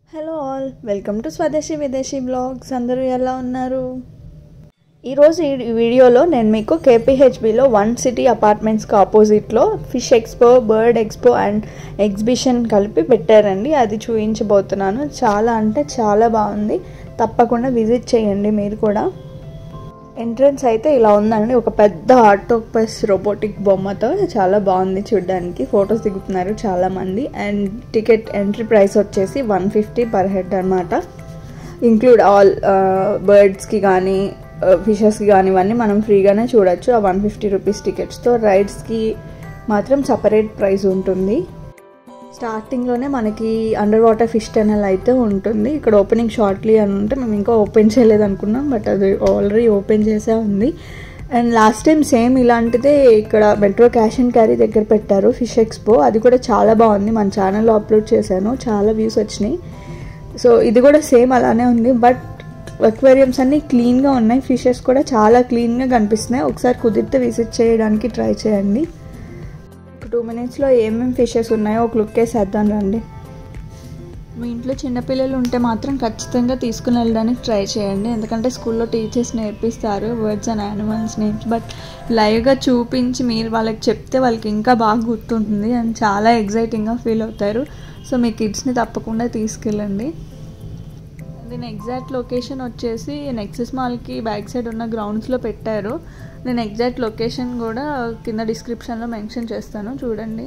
hello all welcome to స్వదేశీ విదేశీ blogs అందరూ ఎలా ఉన్నారు ఈరోజు ఈ వీడియోలో నేను మీకు కేపీహెచ్బిలో వన్ సిటీ అపార్ట్మెంట్స్కి ఆపోజిట్లో fish expo bird expo and exhibition కలిపి పెట్టారండి అది చూపించబోతున్నాను చాలా అంటే చాలా బాగుంది తప్పకుండా విజిట్ చేయండి మీరు కూడా ఎంట్రన్స్ అయితే ఇలా ఉందండి ఒక పెద్ద ఆటోపస్ రోబోటిక్ బొమ్మతో చాలా బాగుంది చూడడానికి ఫొటోస్ దిగుతున్నారు చాలా మంది అండ్ టికెట్ ఎంట్రీ ప్రైస్ వచ్చేసి వన్ ఫిఫ్టీ పర్ హెడ్ అనమాట ఇంక్లూడ్ ఆల్ బర్డ్స్కి కానీ ఫిషెస్కి కానీ ఇవన్నీ మనం ఫ్రీగానే చూడొచ్చు ఆ వన్ ఫిఫ్టీ రూపీస్ టికెట్స్తో రైడ్స్కి మాత్రం సపరేట్ ప్రైస్ ఉంటుంది స్టార్టింగ్లోనే మనకి అండర్ వాటర్ ఫిష్ టనల్ అయితే ఉంటుంది ఇక్కడ ఓపెనింగ్ షార్ట్లీ అని ఉంటే మేము ఇంకా ఓపెన్ చేయలేదు అనుకున్నాం బట్ అది ఆల్రెడీ ఓపెన్ చేసే ఉంది అండ్ లాస్ట్ టైం సేమ్ ఇలాంటిదే ఇక్కడ మెట్రో క్యాష్ అండ్ క్యారీ దగ్గర పెట్టారు ఫిష్ ఎక్స్పో అది కూడా చాలా బాగుంది మన ఛానల్లో అప్లోడ్ చేశాను చాలా వ్యూస్ వచ్చినాయి సో ఇది కూడా సేమ్ అలానే ఉంది బట్ అక్వేరియంస్ అన్నీ క్లీన్గా ఉన్నాయి ఫిషెస్ కూడా చాలా క్లీన్గా కనిపిస్తున్నాయి ఒకసారి కుదిరితే విజిట్ చేయడానికి ట్రై చేయండి టూ మినిట్స్లో ఏమేమి ఫిషెస్ ఉన్నాయో ఒక లుక్ వేసేద్దాం రండి మీ ఇంట్లో చిన్నపిల్లలు ఉంటే మాత్రం ఖచ్చితంగా తీసుకుని వెళ్ళడానికి ట్రై చేయండి ఎందుకంటే స్కూల్లో టీచర్స్ నేర్పిస్తారు words and animals names but లైవ్గా చూపించి మీరు వాళ్ళకి చెప్తే వాళ్ళకి ఇంకా బాగా గుర్తుంటుంది అండ్ చాలా ఎగ్జైటింగ్గా ఫీల్ అవుతారు సో మీ కిడ్స్ని తప్పకుండా తీసుకెళ్ళండి దీని ఎగ్జాక్ట్ లొకేషన్ వచ్చేసి నెక్సెస్ మాల్కి బ్యాక్ సైడ్ ఉన్న గ్రౌండ్స్లో పెట్టారు నేను ఎగ్జాక్ట్ లొకేషన్ కూడా కింద డిస్క్రిప్షన్లో మెన్షన్ చేస్తాను చూడండి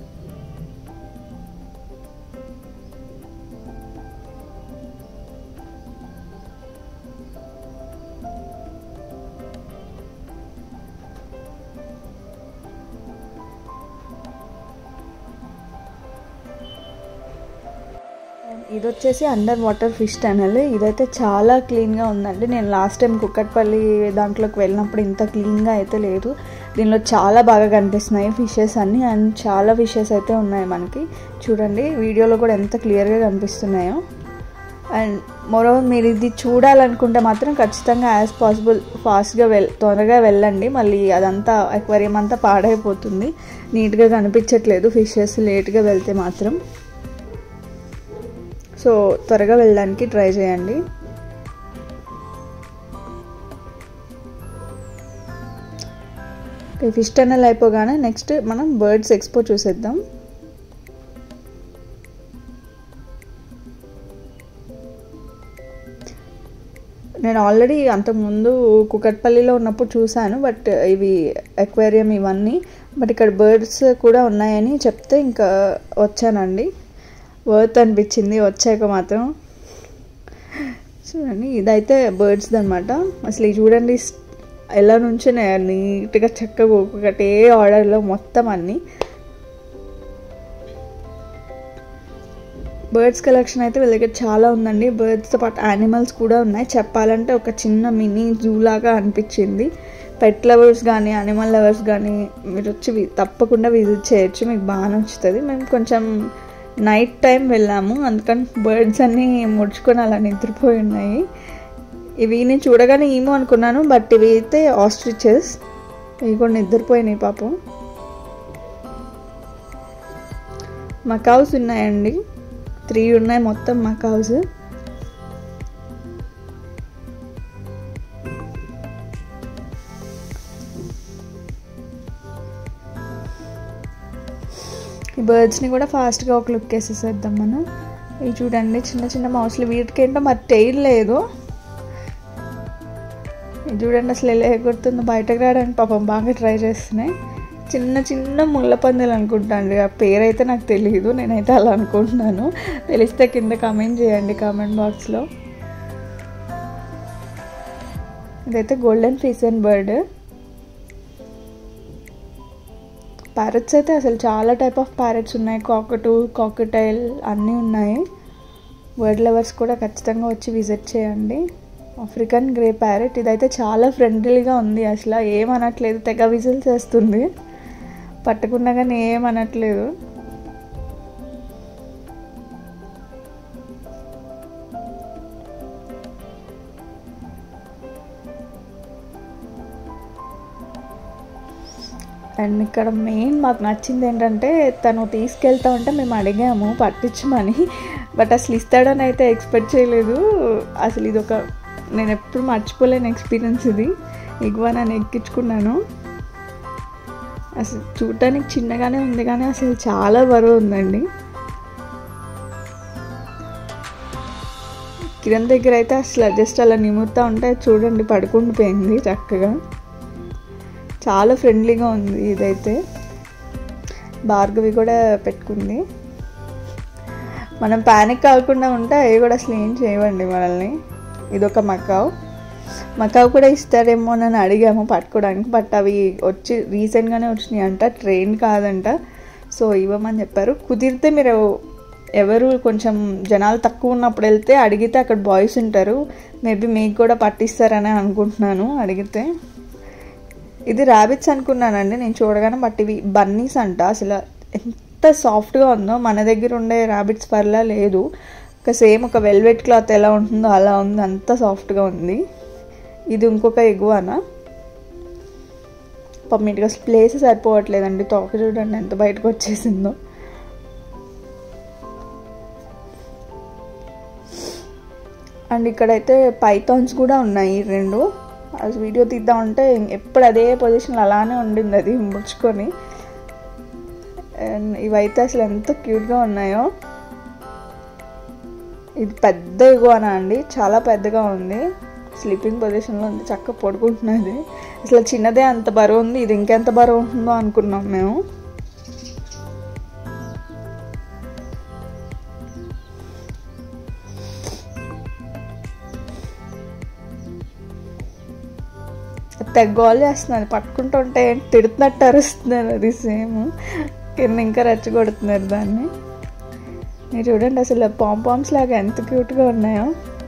ఇది వచ్చేసి అండర్ వాటర్ ఫిష్ టనల్ ఇదైతే చాలా క్లీన్గా ఉందండి నేను లాస్ట్ టైం కుక్కట్పల్లి దాంట్లోకి వెళ్ళినప్పుడు ఇంత క్లీన్గా అయితే లేదు దీనిలో చాలా బాగా కనిపిస్తున్నాయి ఫిషెస్ అన్నీ అండ్ చాలా ఫిషెస్ అయితే ఉన్నాయి మనకి చూడండి వీడియోలో కూడా ఎంత క్లియర్గా కనిపిస్తున్నాయో అండ్ మరో మీరు ఇది చూడాలనుకుంటే మాత్రం ఖచ్చితంగా యాజ్ పాసిబుల్ ఫాస్ట్గా వెల్ త్వరగా వెళ్ళండి మళ్ళీ అదంతా అక్వేరియం అంతా పాడైపోతుంది నీట్గా కనిపించట్లేదు ఫిషెస్ లేట్గా వెళ్తే మాత్రం సో త్వరగా వెళ్ళడానికి ట్రై చేయండి ఫిష్ టన్నల్ అయిపోగానే నెక్స్ట్ మనం బర్డ్స్ ఎక్స్పో చూసేద్దాం నేను ఆల్రెడీ అంతకుముందు కుకట్పల్లిలో ఉన్నప్పుడు చూశాను బట్ ఇవి అక్వేరియం ఇవన్నీ బట్ ఇక్కడ బర్డ్స్ కూడా ఉన్నాయని చెప్తే ఇంకా వచ్చానండి వర్త్ అనిపించింది వచ్చాక మాత్రం చూడండి ఇదైతే బర్డ్స్ అనమాట అసలు చూడండి ఎలా నుంచి నీట్గా చక్కగా ఒకటే ఆర్డర్లో మొత్తం అన్నీ బర్డ్స్ కలెక్షన్ అయితే వీళ్ళ దగ్గర చాలా ఉందండి బర్డ్స్తో పాటు యానిమల్స్ కూడా ఉన్నాయి చెప్పాలంటే ఒక చిన్న మినీ జూ లాగా అనిపించింది పెట్ లవర్స్ కానీ యానిమల్ లవర్స్ కానీ మీరు వచ్చి తప్పకుండా విజిట్ చేయొచ్చు మీకు బాగా నచ్చుతుంది మేము కొంచెం నైట్ టైం వెళ్ళాము అందుకని బర్డ్స్ అన్నీ ముడుచుకొని అలా నిద్రపోయి ఉన్నాయి ఇవి నేను చూడగానే ఏమో అనుకున్నాను బట్ ఇవి అయితే ఆస్ట్రిచెస్ ఇవి కూడా నిద్రపోయినాయి పాపం మకావ్స్ ఉన్నాయండి త్రీ ఉన్నాయి మొత్తం మకావ్స్ ఈ బర్డ్స్ని కూడా ఫాస్ట్గా ఒక లుక్ వేసేసేద్దాం మనం ఇవి చూడండి చిన్న చిన్న మౌస్లు వీటికి ఏంటో మరి టైల్ లేదు ఇది చూడండి అసలు ఎలా ఎగురుతుందో బయటకు రావడానికి పాపం బాగా ట్రై చేస్తున్నాయి చిన్న చిన్న ముళ్ళ పందులు అనుకుంటాను ఆ పేరైతే నాకు తెలియదు నేనైతే అలా అనుకుంటున్నాను తెలిస్తే కింద కామెంట్ చేయండి కామెంట్ బాక్స్లో ఇదైతే గోల్డెన్ ఫీసన్ బర్డ్ ప్యారెట్స్ అయితే అసలు చాలా టైప్ ఆఫ్ ప్యారెట్స్ ఉన్నాయి కాకటు కాకటైల్ అన్నీ ఉన్నాయి బర్డ్ లవర్స్ కూడా ఖచ్చితంగా వచ్చి విజిట్ చేయండి ఆఫ్రికన్ గ్రే ప్యారెట్ ఇదైతే చాలా ఫ్రెండ్లీగా ఉంది అసలు ఏమనట్లేదు తెగ విజిల్స్ వేస్తుంది పట్టుకున్నా కానీ ఏమనట్లేదు అండ్ ఇక్కడ మెయిన్ మాకు నచ్చింది ఏంటంటే తను తీసుకెళ్తా ఉంటే మేము అడిగాము పట్టించమని బట్ అసలు ఇస్తాడని అయితే ఎక్స్పెక్ట్ చేయలేదు అసలు ఇది ఒక నేను ఎప్పుడు మర్చిపోలేని ఎక్స్పీరియన్స్ ఇది ఇగ్వానాన్ని ఎక్కించుకున్నాను అసలు చూడటానికి చిన్నగానే ఉంది కానీ అసలు చాలా బరువు ఉందండి కిరణ్ దగ్గర అయితే అసలు జస్ట్ అలా నిమురుతా ఉంటే చూడండి పడుకుండిపోయింది చక్కగా చాలా ఫ్రెండ్లీగా ఉంది ఇదైతే భార్గవి కూడా పెట్టుకుంది మనం ప్యానిక్ కాకుండా ఉంటే అవి కూడా అసలు ఏం చేయవండి మనల్ని ఇదొక మకావ్ మకావ్ కూడా ఇస్తారేమో అని అడిగాము పట్టుకోవడానికి బట్ అవి వచ్చి రీసెంట్గానే వచ్చినాయి అంట ట్రైన్ కాదంట సో ఇవ్వమని చెప్పారు కుదిరితే మీరు ఎవరు కొంచెం జనాలు తక్కువ ఉన్నప్పుడు వెళ్తే అడిగితే అక్కడ బాయ్స్ ఉంటారు మేబీ మీకు కూడా పట్టిస్తారని అనుకుంటున్నాను అడిగితే ఇది ర్యాబిట్స్ అనుకున్నానండి నేను చూడగానే బట్ ఇవి బన్నీస్ అంట అసలు ఎంత సాఫ్ట్గా ఉందో మన దగ్గర ఉండే ర్యాబిట్స్ పర్లా లేదు ఒక సేమ్ ఒక వెల్వెట్ క్లాత్ ఎలా ఉంటుందో అలా ఉంది అంత సాఫ్ట్గా ఉంది ఇది ఇంకొక ఎగువనా పమ్మిటిగా అసలు ప్లేస్ సరిపోవట్లేదండి తోక చూడండి ఎంత బయటకు వచ్చేసిందో అండ్ ఇక్కడైతే పైథాన్స్ కూడా ఉన్నాయి రెండు అది వీడియో తీద్దామంటే ఎప్పుడు అదే పొజిషన్ అలానే ఉండింది అది ముడుచుకొని అండ్ ఇవైతే అసలు ఎంత క్యూట్గా ఉన్నాయో ఇది పెద్ద ఎగువనా అండి చాలా పెద్దగా ఉంది స్లీపింగ్ పొజిషన్లో ఉంది చక్క పడుకుంటున్నది అసలు చిన్నదే అంత బరువు ఉంది ఇది ఇంకెంత బరువు ఉంటుందో అనుకున్నాం మేము తెగ్గోలు చేస్తున్నది పట్టుకుంటుంటే తిడుతున్నట్టు అరుస్తున్నారు అది సేమ్ కింద ఇంకా రెచ్చగొడుతున్నారు దాన్ని మీరు చూడండి అసలు పాంపామ్స్ లాగా ఎంత క్యూట్గా ఉన్నాయో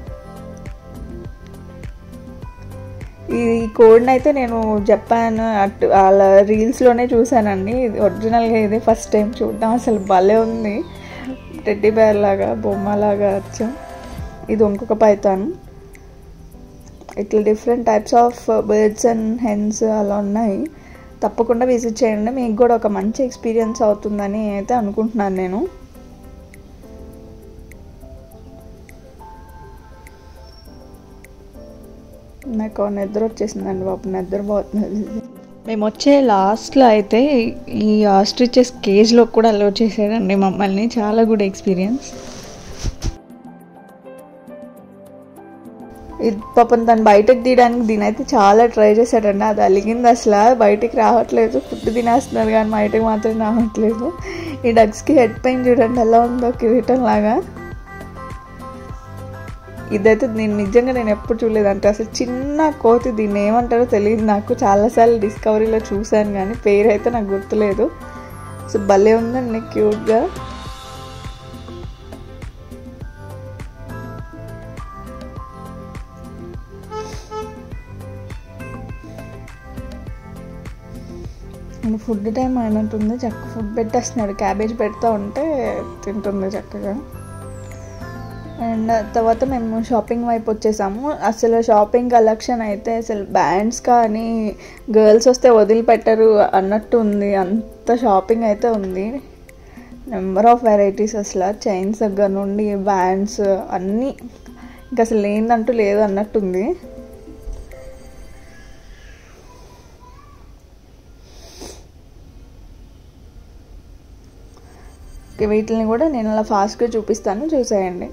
ఈ కోడ్ని అయితే నేను జపాన్ అటు వాళ్ళ రీల్స్లోనే చూశానండి ఇది ఒరిజినల్గా ఇదే ఫస్ట్ టైం చూడడం అసలు భలే ఉంది టెడ్డీ బేర్ లాగా బొమ్మలాగా వచ్చాం ఇది ఇంకొక పైతాను ఇట్లా different types of birds and hens అలా ఉన్నాయి తప్పకుండా విజిట్ చేయండి మీకు కూడా ఒక మంచి ఎక్స్పీరియన్స్ అవుతుందని అయితే అనుకుంటున్నాను నేను నాకు నిద్ర వచ్చేసిందండి బాబు నిద్రపోతున్నది మేము వచ్చే లాస్ట్లో అయితే ఈ ఆస్ట్రిచెస్ కేజ్లో కూడా అలో చేశాడండి మమ్మల్ని చాలా గుడ్ ఎక్స్పీరియన్స్ ఇది పాపం తను బయటకు తీయడానికి దీని అయితే చాలా ట్రై చేశాడండి అది అలిగింది అసలు బయటికి రావట్లేదు ఫుడ్ తినేస్తున్నారు కానీ బయటకు మాత్రం రావట్లేదు ఈ డగ్స్కి హెడ్ పెయిన్ చూడండి ఎలా ఉందో కిరీటం లాగా ఇదైతే నేను నిజంగా నేను ఎప్పుడు చూడలేదు అంటే అసలు చిన్న కోతి దీన్ని ఏమంటారో తెలియదు నాకు చాలాసార్లు డిస్కవరీలో చూశాను కానీ పేరు అయితే నాకు గుర్తులేదు సో భలే ఉందండి క్యూట్గా ఫుడ్ టైం అయినట్టుంది చక్క ఫుడ్ పెట్టేస్తున్నాడు క్యాబేజ్ పెడతా ఉంటే తింటుంది చక్కగా అండ్ తర్వాత మేము షాపింగ్ వైపు వచ్చేసాము అసలు షాపింగ్ కలెక్షన్ అయితే అసలు బ్యాండ్స్ కానీ గర్ల్స్ వస్తే వదిలిపెట్టరు అన్నట్టు ఉంది అంత షాపింగ్ అయితే ఉంది నెంబర్ ఆఫ్ వెరైటీస్ అసలు చైన్స్ దగ్గర నుండి బ్యాండ్స్ అన్నీ ఇంకా అసలు లేదంటూ లేదు అన్నట్టుంది వీటిని కూడా నేను అలా ఫాస్ట్గా చూపిస్తాను చూసేయండి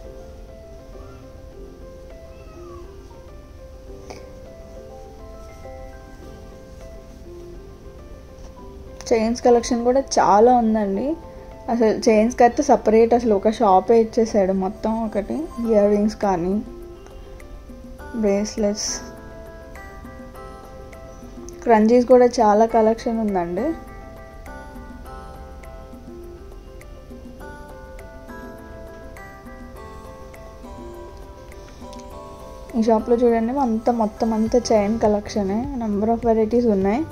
చైన్స్ కలెక్షన్ కూడా చాలా ఉందండి అసలు చైన్స్కి అయితే సపరేట్ అసలు ఒక షాపే ఇచ్చేసాడు మొత్తం ఒకటి ఇయర్ రింగ్స్ కానీ బ్రేస్లెట్స్ క్రంచీస్ కూడా చాలా కలెక్షన్ ఉందండి ఈ షాప్లో చూడండి అంతా మొత్తం అంతా చైన్ కలెక్షనే నెంబర్ ఆఫ్ వెరైటీస్ ఉన్నాయి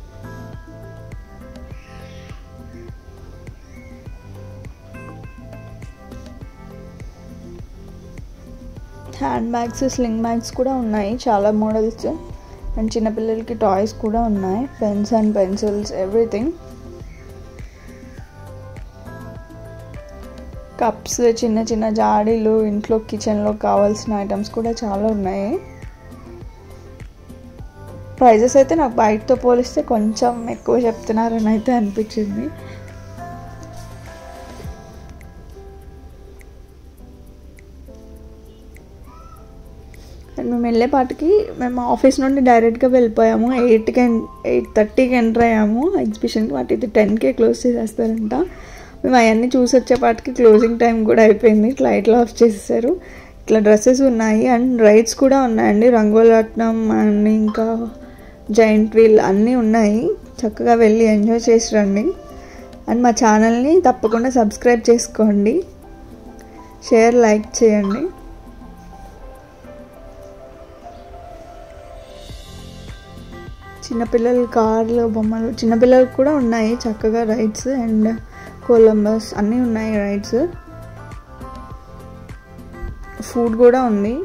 హ్యాండ్ బ్యాగ్స్ స్లింగ్ బ్యాగ్స్ కూడా ఉన్నాయి చాలా మోడల్స్ అండ్ చిన్నపిల్లలకి టాయ్స్ కూడా ఉన్నాయి pens and pencils everything cups చిన్న చిన్న జాడీలు ఇంట్లో కిచెన్లో కావాల్సిన ఐటమ్స్ కూడా చాలా ఉన్నాయి ప్రైజెస్ అయితే నాకు బయటతో పోలిస్తే కొంచెం ఎక్కువ చెప్తున్నారని అయితే అనిపించింది అండ్ మేము వెళ్ళేపాటికి మేము ఆఫీస్ నుండి డైరెక్ట్గా వెళ్ళిపోయాము ఎయిట్కి ఎయిట్ థర్టీకి ఎంటర్ అయ్యాము ఎగ్జిబిషన్కి వాటి ఇది టెన్కే క్లోజ్ చేసేస్తారంట మేము అవన్నీ చూసి వచ్చేపాటికి క్లోజింగ్ టైం కూడా అయిపోయింది లైట్లు ఆఫ్ చేసేసారు ఇట్లా డ్రెస్సెస్ ఉన్నాయి అండ్ రైడ్స్ కూడా ఉన్నాయండి రంగోలట్నం అండ్ ఇంకా జైంట్ వీల్ అన్నీ ఉన్నాయి చక్కగా వెళ్ళి ఎంజాయ్ చేసి రండి అండ్ మా ఛానల్ని తప్పకుండా సబ్స్క్రైబ్ చేసుకోండి షేర్ లైక్ చేయండి చిన్నపిల్లల కార్లు బొమ్మలు చిన్నపిల్లలకు కూడా ఉన్నాయి చక్కగా రైడ్స్ అండ్ కొలంబస్ అన్నీ ఉన్నాయి రైడ్స్ ఫుడ్ కూడా ఉంది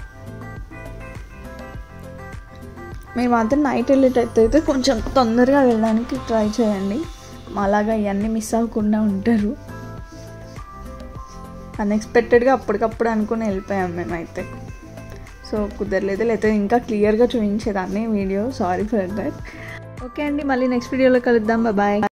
మీరు మాత్రం నైట్ వెళ్ళేటట్టయితే కొంచెం తొందరగా వెళ్ళడానికి ట్రై చేయండి అలాగా ఇవన్నీ మిస్ అవ్వకుండా ఉంటారు అన్ఎక్స్పెక్టెడ్గా అప్పటికప్పుడు అనుకుని వెళ్ళిపోయాం మేమైతే సో కుదరలేదు లేకపోతే ఇంకా క్లియర్గా చూపించేదాన్ని video sorry for that okay అండి మళ్ళీ నెక్స్ట్ వీడియోలో కలుద్దాం బాయ్